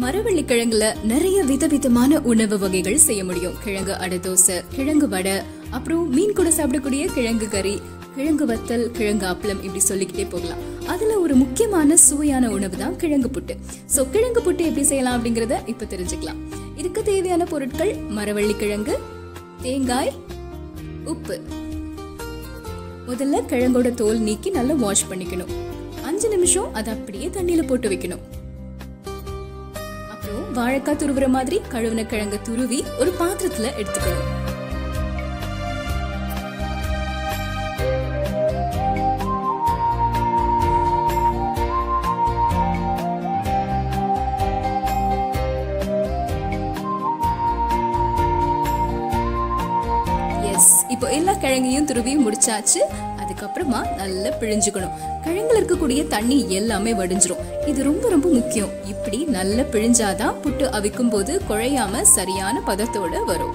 மரவள்ளி கிழங்குல நிறைய விதவிதமான உணவு வகைகள் செய்ய முடியும் கிழங்கு அடை தோசை கிழங்கு வடை அப்புறம் மீன் கூட சாப்பிடக்கூடிய கிழங்கு கறி கிழங்கு வத்தல் கிழங்கு அப்பளம் இப்படி சொல்லிக்கிட்டே போகலாம் அதுல ஒரு முக்கியமான சுவையான உணவு தான் கிழங்கு புட்டு சோ கிழங்கு புட்டு எப்படி செய்யலாம் அப்படிங்கறத இப்ப தெரிஞ்சுக்கலாம் இதுக்கு தேவையான பொருட்கள் மரவள்ளி கிழங்கு தேங்காய் உப்பு முதல்ல கிழங்கோட தோல் நீக்கி நல்லா வாஷ் பண்ணிக்கணும் அஞ்சு நிமிஷம் அதை அப்படியே தண்ணியில போட்டு வைக்கணும் அப்புறம் வாழைக்காய் துருவுற மாதிரி கழுவின கிழங்க துருவி ஒரு பாத்திரத்துல எடுத்துக்கணும் எஸ் இப்போ எல்லா கிழங்கையும் துருவி முடிச்சாச்சு அதுக்கப்புறமா நல்லா பிழிஞ்சுக்கணும் கிழங்குல இருக்கக்கூடிய தண்ணி எல்லாமே வடிஞ்சிரும் இது ரொம்ப ரொம்ப முக்கியம் இப்படி நல்லா பிழிஞ்சாதான் புட்டு அவிக்கும் போது குழையாம சரியான பதத்தோட வரும்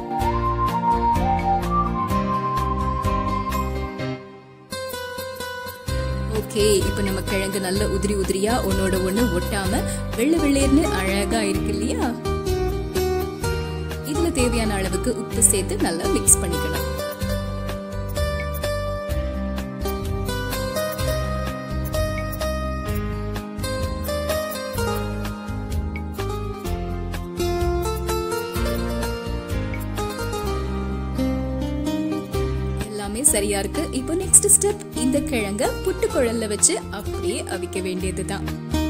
ஓகே இப்போ நம்ம கிழங்கு நல்ல உதிரி உதிரியா ஒன்னோட ஒண்ணு ஒட்டாம வெள்ளை வெள்ளேர்னு அழகா இருக்கு இல்லையா இதுல தேவையான அளவுக்கு உப்பு சேர்த்து நல்லா மிக்ஸ் பண்ணிக்கணும் எல்லாமே சரியா இருக்கு இப்போ நெக்ஸ்ட் ஸ்டெப் இந்த கிழங்க புட்டு குழல்ல வச்சு அப்படியே அவிக்க வேண்டியதுதான்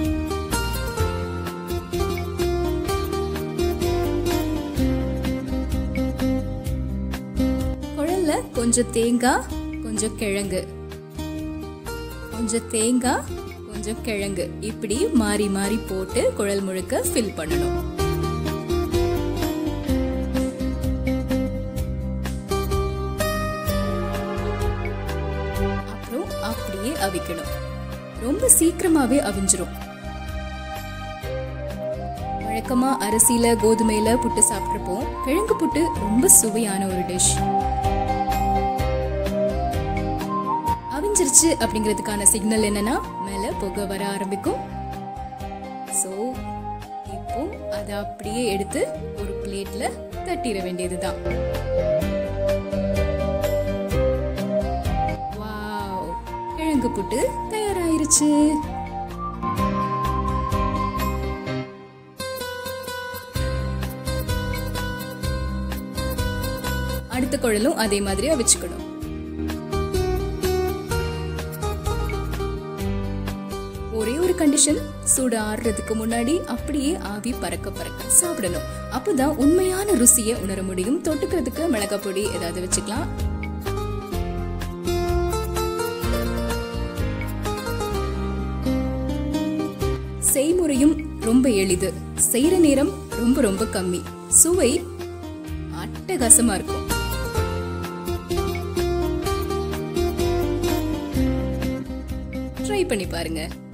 குழல்ல கொஞ்சம் தேங்காய் கொஞ்சம் கிழங்கு கொஞ்சம் தேங்காய் கொஞ்சம் கிழங்கு இப்படி மாறி மாறி போட்டு குழல் முழுக்க ஃபில் பண்ணணும் அப்புறம் அப்படியே அவிக்கணும் ரொம்ப சீக்கிரமாவே அவிஞ்சிரும் வழக்கமா அரிசியில கோதுமையில புட்டு சாப்பிட்ருப்போம் கிழங்கு புட்டு ரொம்ப சுவையான ஒரு டிஷ் அவிஞ்சிருச்சு அப்படிங்கிறதுக்கான சிக்னல் என்னன்னா மேல புகை வர ஆரம்பிக்கும் சோ இப்போ அதை அப்படியே எடுத்து ஒரு பிளேட்ல தட்டிட வேண்டியதுதான் வாவ் கிழங்கு புட்டு தயாராயிருச்சு அடுத்த குழலும் அதே மாதிரி அவிச்சுக்கணும் ஒரே ஒரு கண்டிஷன் சூடு ஆறுறதுக்கு முன்னாடி அப்படியே ஆவி பறக்க பறக்க சாப்பிடணும் அப்பதான் உண்மையான ருசியை உணர முடியும் தொட்டுக்கிறதுக்கு மிளகாய் பொடி ஏதாவது வச்சுக்கலாம் செய்முறையும் ரொம்ப எளிது செய்யற நேரம் ரொம்ப ரொம்ப கம்மி சுவை அட்டகாசமா இருக்கும் ட்ரை பண்ணி பாருங்க